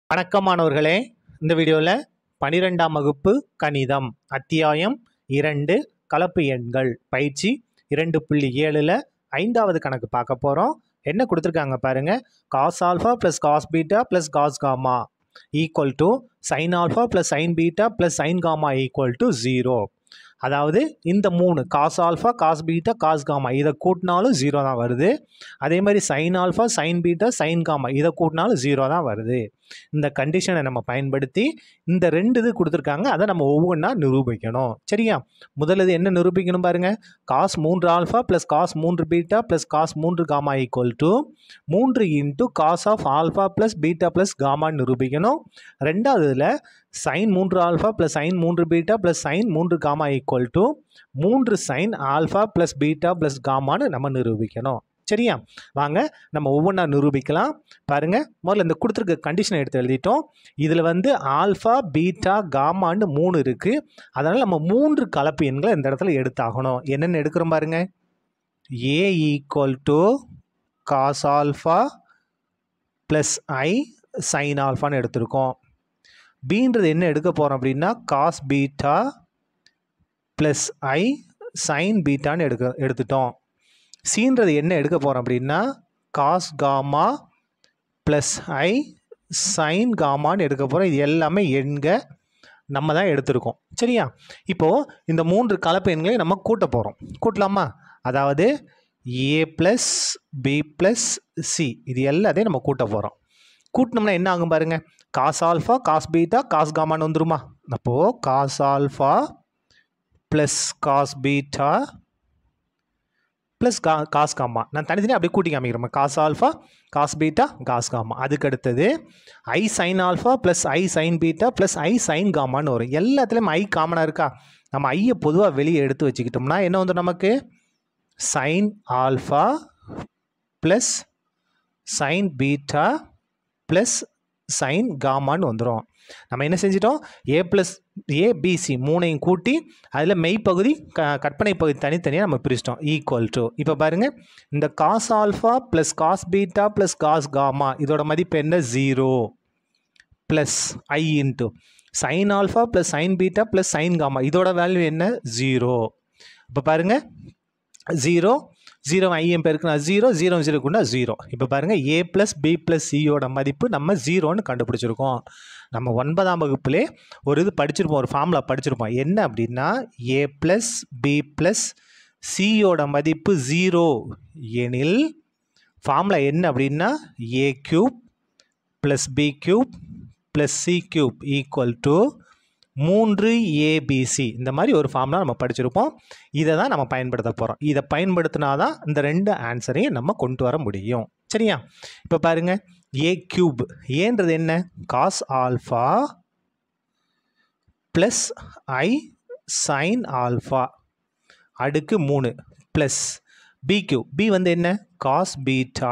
வணக்கம் மாணவர்களே இந்த வீடியோவில் பனிரெண்டாம் வகுப்பு கணிதம் அத்தியாயம் இரண்டு கலப்பு எண்கள் பயிற்சி இரண்டு புள்ளி ஏழில் ஐந்தாவது கணக்கு பார்க்க போகிறோம் என்ன கொடுத்துருக்காங்க பாருங்க cos alpha plus cos beta plus cos gamma equal to sine alpha plus sine beta plus sine gamma equal to zero அதாவது இந்த மூணு cos alpha cos beta cos gamma இதை கூட்டினாலும் ஜீரோ தான் வருது அதே மாதிரி sine alpha sine beta sine gamma இதை கூட்டினாலும் ஜீரோ தான் வருது இந்த கண்டிஷனை நம்ம பயன்படுத்தி இந்த ரெண்டு இது கொடுத்துருக்காங்க அதை நம்ம ஒவ்வொன்றா நிரூபிக்கணும் சரியா முதல்ல இது என்ன நிரூபிக்கணும் பாருங்க காஸ் மூன்று ஆல்ஃபா ப்ளஸ் காஸ் மூன்று பீட்டா ப்ளஸ் காஸ் மூன்று காமா ஈக்குவல் டு மூன்று into cos of alpha plus beta plus காமான்னு நிரூபிக்கணும் ரெண்டாவது இதில் சைன் மூன்று ஆல்ஃபா ப்ளஸ் சைன் மூன்று பீட்டா ப்ளஸ் சைன் மூன்று காமா ஈக்குவல் டு மூன்று sine alpha plus beta plus காமான்னு நம்ம நிரூபிக்கணும் சரியா வாங்க நம்ம ஒவ்வொன்றா நிரூபிக்கலாம் பாருங்க முதல்ல இந்த கொடுத்துருக்க கண்டிஷனை எடுத்து எழுதிட்டோம் இதில் வந்து ஆல்ஃபா பீட்டா காமான்னு மூணு இருக்குது அதனால் நம்ம மூன்று கலப்பு எண்களை இந்த இடத்துல எடுத்தாகணும் என்னென்னு எடுக்கிறோம் பாருங்க A equal to cos alpha plus I sine ஆல்ஃபான்னு எடுத்திருக்கோம் பீன்றது என்ன எடுக்க போகிறோம் அப்படின்னா காஸ் பீட்டா ப்ளஸ் ஐ சைன் பீட்டான்னு எடுக்க எடுத்துட்டோம் சீன்றது என்ன எடுக்க போகிறோம் அப்படின்னா காஸ் காமா ப்ளஸ் ஐ சைன் காமான்னு எடுக்க போகிறோம் இது எல்லாமே எண்க நம்ம தான் எடுத்திருக்கோம் சரியா இப்போது இந்த மூன்று கலப்பு எண்களையும் நம்ம கூட்ட போகிறோம் கூட்டலாமா அதாவது A plus B plus C இது எல்லாத்தையும் நம்ம கூட்ட போகிறோம் கூட்டினோம்னா என்ன ஆகும் பாருங்கள் cos alpha cos beta cos காமான்னு வந்துருமா அப்போது cos alpha plus cos beta plus கா காஸ் காமா நான் தனித்தனியாக அப்படியே கூட்டி காமிக்கிறேன் cos alpha cos beta cos gamma அதுக்கு அடுத்தது I sine alpha plus I sine beta plus I sine காமான்னு வரும் எல்லாத்துலேயும் ஐ காமனாக இருக்கா நம்ம ஐயை பொதுவாக வெளியே எடுத்து வச்சுக்கிட்டோம்னா என்ன வந்துடும் நமக்கு sine alpha plus sine beta plus sine காமான்னு வந்துடும் நம்ம என்ன செஞ்சிட்டோம் ஏ ப்ளஸ் ஏபிசி மூணையும் கூட்டி அதில் மெய்ப்பகுதி க கற்பனை பகுதி தனித்தனியாக நம்ம பிரிச்சிட்டோம் ஈக்குவல் டு இப்போ பாருங்கள் இந்த cos alpha plus cos beta plus cos gamma இதோட மதிப்பு என்ன zero plus I into sine alpha plus sine beta plus sine gamma இதோட வேல்யூ என்ன ஜீரோ இப்போ பாருங்கள் ஜீரோ ஜீரோ ஐஎம் பெருக்குனா ஜீரோ ஜீரோ ஜீரோ கொண்டா ஜீரோ இப்போ பாருங்கள் ஏ ப்ளஸ் பி ப்ளஸ் சியோட மதிப்பு நம்ம ஜீரோன்னு கண்டுபிடிச்சிருக்கோம் நம்ம ஒன்பதாம் வகுப்புலே ஒரு இது படிச்சிருப்போம் ஒரு ஃபார்முலா படிச்சிருப்போம் என்ன அப்படின்னா ஏ ப்ளஸ் பி ப்ளஸ் சியோட மதிப்பு ஜீரோ எனில் ஃபார்முலா என்ன அப்படின்னா A cube plus B cube plus C cube equal to மூன்று ஏபிசி இந்த மாதிரி ஒரு ஃபார்ம்லாம் நம்ம படிச்சிருப்போம் இதை தான் நம்ம பயன்படுத்த போகிறோம் இதை பயன்படுத்தினா தான் இந்த ரெண்டு ஆன்சரையும் நம்ம கொண்டு வர முடியும் சரியா இப்போ பாருங்கள் ஏ க்யூப் ஏன்றது என்ன காஸ் ஆல்ஃபா ப்ளஸ் ஐ சைன் ஆல்ஃபா அடுக்கு மூணு ப்ளஸ் பி கியூ பி வந்து என்ன காஸ் பீட்டா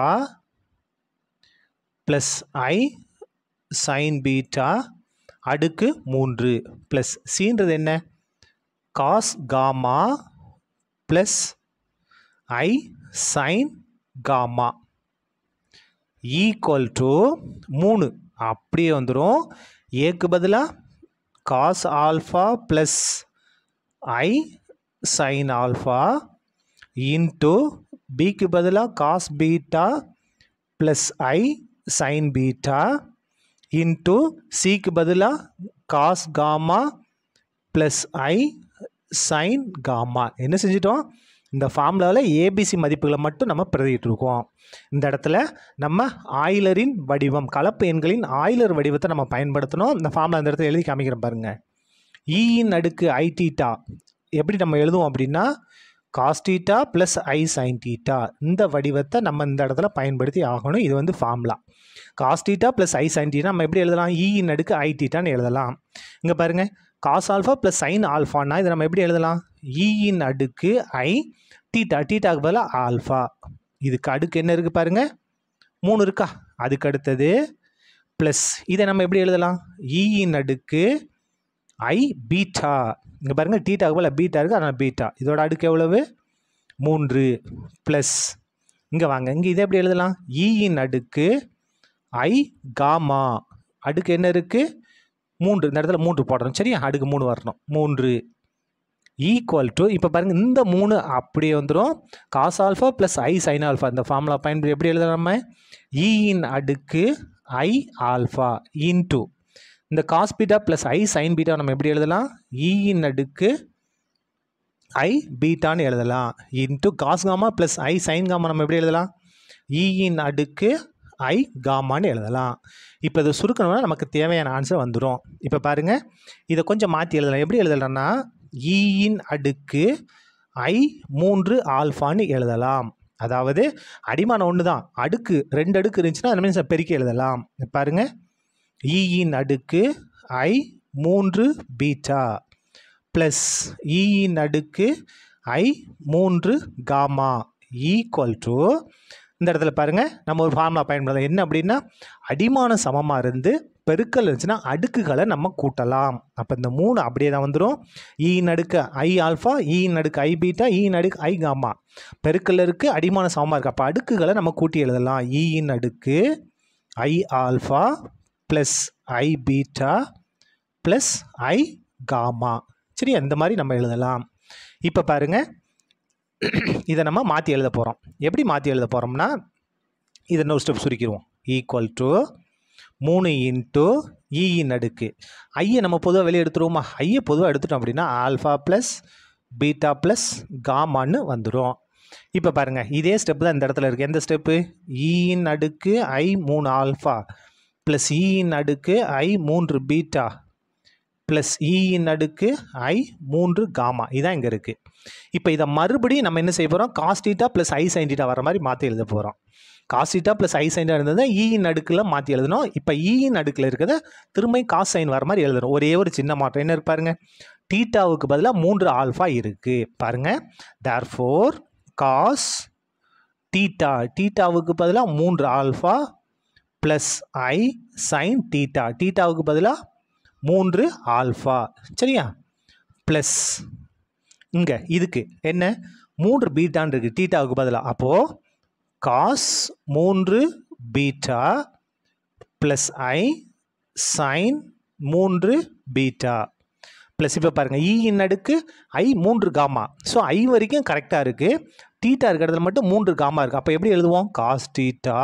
ப்ளஸ் ஐ சைன் பீட்டா அடுக்கு மூன்று ப்ளஸ் சீன்றது என்ன cos gamma plus I sine gamma equal to மூணு அப்படியே வந்துடும் ஏக்கு பதிலாக காஸ் ஆல்ஃபா ப்ளஸ் ஐ சைன் ஆல்ஃபா இன்ட்டு பிக்கு பதிலாக காஸ் பீட்டா ப்ளஸ் ஐ சைன் பீட்டா இன்ட்டு சிக்கு பதிலாக காஸ் காமா ப்ளஸ் ஐ சைன் காமா என்ன செஞ்சிட்டோம் இந்த ஃபார்முலாவில் ஏபிசி மதிப்புகளை மட்டும் நம்ம பிரதியிட்டிருக்கோம் இந்த இடத்துல நம்ம ஆயிலரின் வடிவம் கலப்பு எண்களின் ஆயிலர் வடிவத்தை நம்ம பயன்படுத்தணும் இந்த ஃபார்முலா இந்த இடத்துல எழுதி காமிக்கிறேன் பாருங்கள் இயின் அடுக்கு ஐ டீட்டா எப்படி நம்ம எழுதுவோம் அப்படின்னா காஸ்டீட்டா ப்ளஸ் ஐ சைன் டீட்டா இந்த வடிவத்தை நம்ம இந்த இடத்துல பயன்படுத்தி ஆகணும் இது வந்து ஃபார்முலா காஸ்டீட்டா ப்ளஸ் ஐ சைன் டீட்டா நம்ம எப்படி எழுதலாம் இயின் அடுக்கு ஐ டீட்டான்னு எழுதலாம் இங்கே பாருங்கள் காஸ் ஆல்ஃபா ப்ளஸ் சைன் ஆல்ஃபானா இதை நம்ம எப்படி எழுதலாம் இயின் அடுக்கு ஐ டீட்டா டீட்டாக்கு பதிலாக ஆல்ஃபா இதுக்கு அடுக்கு என்ன இருக்குது பாருங்கள் மூணு இருக்கா அதுக்கு அடுத்தது ப்ளஸ் இதை நம்ம எப்படி எழுதலாம் இயின் அடுக்கு ஐ பீட்டா இங்கே பாருங்கள் டீட்டாக்கு பதிலாக பீட்டா இருக்குது அதனால் பீட்டா இதோட அடுக்கு எவ்வளவு மூன்று ப்ளஸ் இங்கே வாங்க இங்கே இதை எப்படி எழுதலாம் இயின் அடுக்கு ஐ காமா அடுக்கு என்ன இருக்குது மூன்று இந்த இடத்துல மூன்று போடணும் சரியா அடுக்கு மூணு வரணும் மூன்று ஈக்குவல் டு இப்போ பாருங்கள் இந்த மூணு அப்படியே வந்துடும் காஸ் ஆல்ஃபா ப்ளஸ் ஐ சைன் ஆல்ஃபா இந்த ஃபார்முலா பயன்படுத்தி எப்படி எழுதலாம் நம்ம இன் அடுக்கு ஐ ஆல்ஃபா இன்டு இந்த காஸ் பீட்டா ப்ளஸ் ஐ சைன் பீட்டா நம்ம எப்படி எழுதலாம் இன் அடுக்கு ஐ பீட்டான்னு எழுதலாம் இன்ட்டு காஸ் காமா ப்ளஸ் ஐ சைன் காமா நம்ம எப்படி எழுதலாம் இன் அடுக்கு ஐ காமான்னு எழுதலாம் இப்போ இதை சுருக்கணும்னா நமக்கு தேவையான ஆன்சர் வந்துடும் இப்போ பாருங்கள் இதை கொஞ்சம் மாற்றி எழுதலாம் எப்படி எழுதலாம்னா இன் அடுக்கு ஐ மூன்று ஆல்ஃபான்னு எழுதலாம் அதாவது அடிமானம் ஒன்று தான் அடுக்கு ரெண்டு அடுக்கு இருந்துச்சுன்னா அது மீன்ஸ் பெருக்கி எழுதலாம் பாருங்க இன் அடுக்கு ஐ மூன்று பீட்டா ப்ளஸ் இன் அடுக்கு ஐ மூன்று காமா ஈக்குவல் டு இந்த இடத்துல பாருங்கள் நம்ம ஒரு ஃபார்முலா பயன்படுத்தலாம் என்ன அப்படின்னா அடிமான சமமாக இருந்து பெருக்கல் இருந்துச்சுன்னா அடுக்குகளை நம்ம கூட்டலாம் அப்போ இந்த மூணு அப்படியே தான் வந்துடும் ஈன் அடுக்கு ஐ ஆல்ஃபா ஈன் அடுக்கு ஐ பீட்டா ஈன் அடுக்கு ஐ காமா பெருக்கல் இருக்குது அடிமான சமமாக இருக்குது அப்போ அடுக்குகளை நம்ம கூட்டி எழுதலாம் ஈன் அடுக்கு i alpha plus i beta plus i gamma சரி அந்த மாதிரி நம்ம எழுதலாம் இப்போ பாருங்கள் இதை நம்ம மாற்றி எழுத போகிறோம் எப்படி மாற்றி எழுத போகிறோம்னா இதை இன்னொரு ஸ்டெப் சுருக்கிடுவோம் ஈக்குவல் டு மூணு இன்ட்டு இயின் அடுக்கு ஐயை நம்ம பொதுவாக வெளியே எடுத்துருவோமா ஐயை பொதுவாக எடுத்துட்டோம் அப்படின்னா ஆல்ஃபா ப்ளஸ் பீட்டா ப்ளஸ் காமான்னு வந்துடும் இப்போ பாருங்கள் இதே ஸ்டெப் தான் இந்த இடத்துல இருக்குது எந்த ஸ்டெப்பு இயின் அடுக்கு ஐ மூணு ஆல்ஃபா ப்ளஸ் இயின் அடுக்கு ஐ மூன்று பீட்டா ப்ளஸ் இயின் அடுக்கு ஐ மூன்று காமா இதான் இங்கே இருக்குது இப்போ இதை மறுபடியும் நம்ம என்ன செய்ய போகிறோம் காஸ்டீட்டா ப்ளஸ் ஐ சைன்டீட்டா வர மாதிரி மாற்றி எழுத போகிறோம் காஸ்டீட்டா ப்ளஸ் ஐ சைன்டா இருந்தது இயின் அடுக்கில் மாற்றி எழுதணும் இப்போ இயின் அடுக்கில் இருக்கிறத திரும்ப காஸ் சைன் வர மாதிரி எழுதணும் ஒரே ஒரு சின்ன மாற்றம் என்ன இருக்கு பாருங்க டீட்டாவுக்கு பதிலாக மூன்று ஆல்ஃபா இருக்குது பாருங்க தேர் ஃபோர் காஸ் டீட்டா டீட்டாவுக்கு பதிலாக மூன்று ஆல்ஃபா ப்ளஸ் ஐ சைன் டீட்டா டீட்டாவுக்கு பதிலாக மூன்று ஆல்ஃபா சரியா ப்ளஸ் இங்கே இதுக்கு என்ன மூன்று பீட்டான் இருக்குது டீட்டாவுக்கு பதிலாக அப்போது காஸ் மூன்று பீட்டா ப்ளஸ் ஐ சைன் மூன்று பீட்டா ப்ளஸ் இப்போ பாருங்கள் இன் அடுக்கு ஐ மூன்று காமா ஸோ ஐ வரைக்கும் கரெக்டாக இருக்குது டீட்டா இருக்கிறதுல மட்டும் மூன்று காமா இருக்குது அப்போ எப்படி எழுதுவோம் காஸ் டீட்டா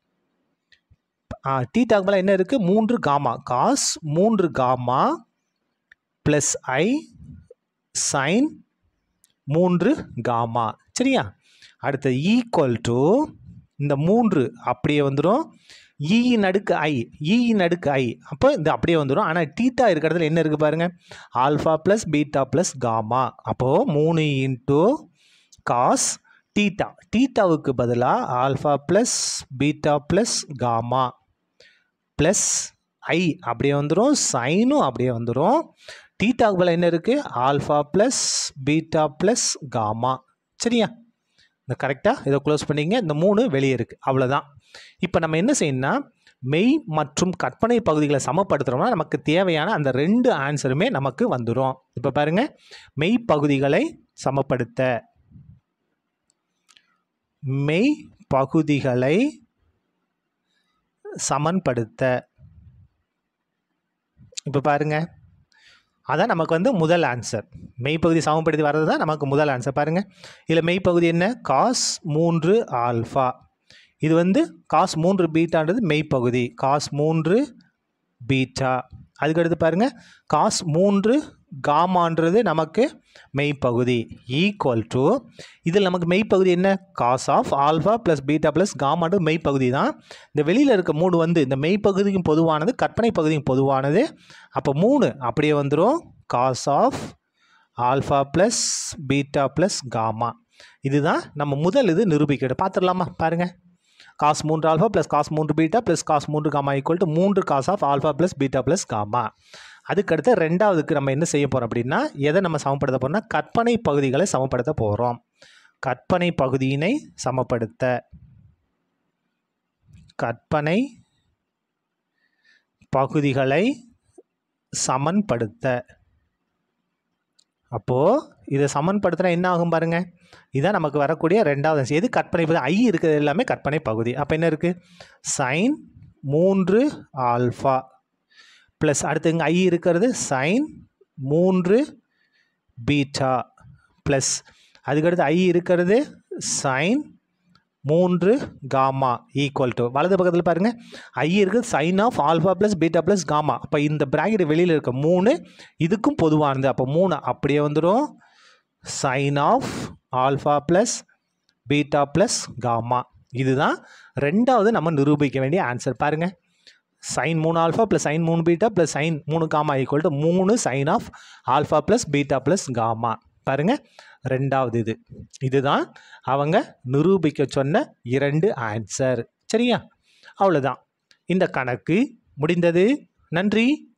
ஆ டீட்டாக்கு மேலே என்ன இருக்குது மூன்று காமா காஸ் மூன்று காமா ப்ளஸ் ஐ சைன் மூன்று காமா சரியா அடுத்து ஈக்குவல் டு இந்த மூன்று அப்படியே வந்துடும் ஈயின் அடுக்கு ஐ ஈயின் அடுக்கு ஐ அப்போ இந்த அப்படியே வந்துடும் ஆனால் டீட்டா இருக்கிறதுல என்ன இருக்குது பாருங்கள் alpha plus beta plus gamma அப்போது மூணு இன்ட்டு காஸ் டீட்டா டீட்டாவுக்கு பதிலாக alpha plus beta plus gamma plus i அப்படியே வந்துடும் சைனும் அப்படியே வந்துடும் டீட்டாக்கு பதில் என்ன இருக்குது alpha plus beta plus gamma சரியா இந்த கரெக்டாக இதை க்ளோஸ் பண்ணிங்க இந்த மூணு வெளியே இருக்குது அவ்வளோதான் இப்போ நம்ம என்ன செய்யணும்னா மெய் மற்றும் கற்பனை பகுதிகளை சமப்படுத்துகிறோம்னா நமக்கு தேவையான அந்த ரெண்டு ஆன்சருமே நமக்கு வந்துடும் இப்போ பாருங்கள் மெய் பகுதிகளை சமப்படுத்த மெய் பகுதிகளை சமன்படுத்த இப்போ பாருங்க அதான் நமக்கு வந்து முதல் ஆன்சர் மெய்ப்பகுதி சமப்படுத்தி வர்றது தான் நமக்கு முதல் ஆன்சர் பாருங்கள் இதில் மெய்ப்பகுதி என்ன காஸ் மூன்று ஆல்ஃபா இது வந்து காஸ் மூன்று பீட்டான்றது மெய்ப்பகுதி காஸ் மூன்று பீட்டா அதுக்கடுத்து பாருங்கள் காஸ் மூன்று காமான்றது நமக்கு மெய்ப்பகுதி ஈக்குவல் டு இதில் நமக்கு மெய்ப்பகுதி என்ன cos of alpha plus beta plus காமான்றது மெய்ப்பகுதி தான் இந்த வெளியில் இருக்க மூணு வந்து இந்த மெய்ப்பகுதிக்கும் பொதுவானது கற்பனை பகுதிக்கும் பொதுவானது அப்போ மூணு அப்படியே வந்துடும் cos of alpha plus beta plus gamma இதுதான் நம்ம முதல் இது நிரூபிக்கிறது பார்த்துடலாமா பாருங்கள் காஸ் மூன்று ஆல்ஃபா ப்ளஸ் காஸ் மூன்று பீட்டா ப்ளஸ் காஸ் மூன்று காமா ஈக்குவல் டு மூன்று cos of alpha plus beta plus gamma அதுக்கடுத்து ரெண்டாவதுக்கு நம்ம என்ன செய்ய போகிறோம் அப்படின்னா எதை நம்ம சமப்படுத்த போகிறோம்னா கற்பனை பகுதிகளை சமப்படுத்த போகிறோம் கற்பனை பகுதியினை சமப்படுத்த கற்பனை பகுதிகளை சமன்படுத்த அப்போது இதை சமன்படுத்தினா என்ன ஆகும் பாருங்க இதான் நமக்கு வரக்கூடிய ரெண்டாவது answer. எது கற்பனை பகுதி ஐ இருக்கிறது எல்லாமே கற்பனை பகுதி அப்போ என்ன இருக்குது சைன் மூன்று ஆல்ஃபா ப்ளஸ் அடுத்து இங்கே ஐ இருக்கிறது சைன் மூன்று பீட்டா ப்ளஸ் அதுக்கடுத்து ஐ இருக்கிறது சைன் மூன்று காமா ஈக்குவல் டு வலது பக்கத்தில் பாருங்கள் ஐ இருக்குது sine of alpha plus beta plus gamma அப்போ இந்த ப்ராக்கெட் வெளியில் இருக்க மூணு இதுக்கும் பொதுவானது அப்போ மூணு அப்படியே வந்துடும் sine of alpha plus beta plus gamma இதுதான் ரெண்டாவது நம்ம நிரூபிக்க வேண்டிய ஆன்சர் பாருங்கள் சைன் மூணு ஆல்ஃபா ப்ளஸ் சைன் மூணு பீட்டா ப்ளஸ் சைன் மூணு காமா ஈக்குவல் டு மூணு sine of alpha plus beta plus gamma பாருங்கள் ரெண்டாவது இது இதுதான் அவங்க நிரூபிக்க சொன்ன இரண்டு ஆன்சர் சரியா அவ்வளோதான் இந்த கணக்கு முடிந்தது நன்றி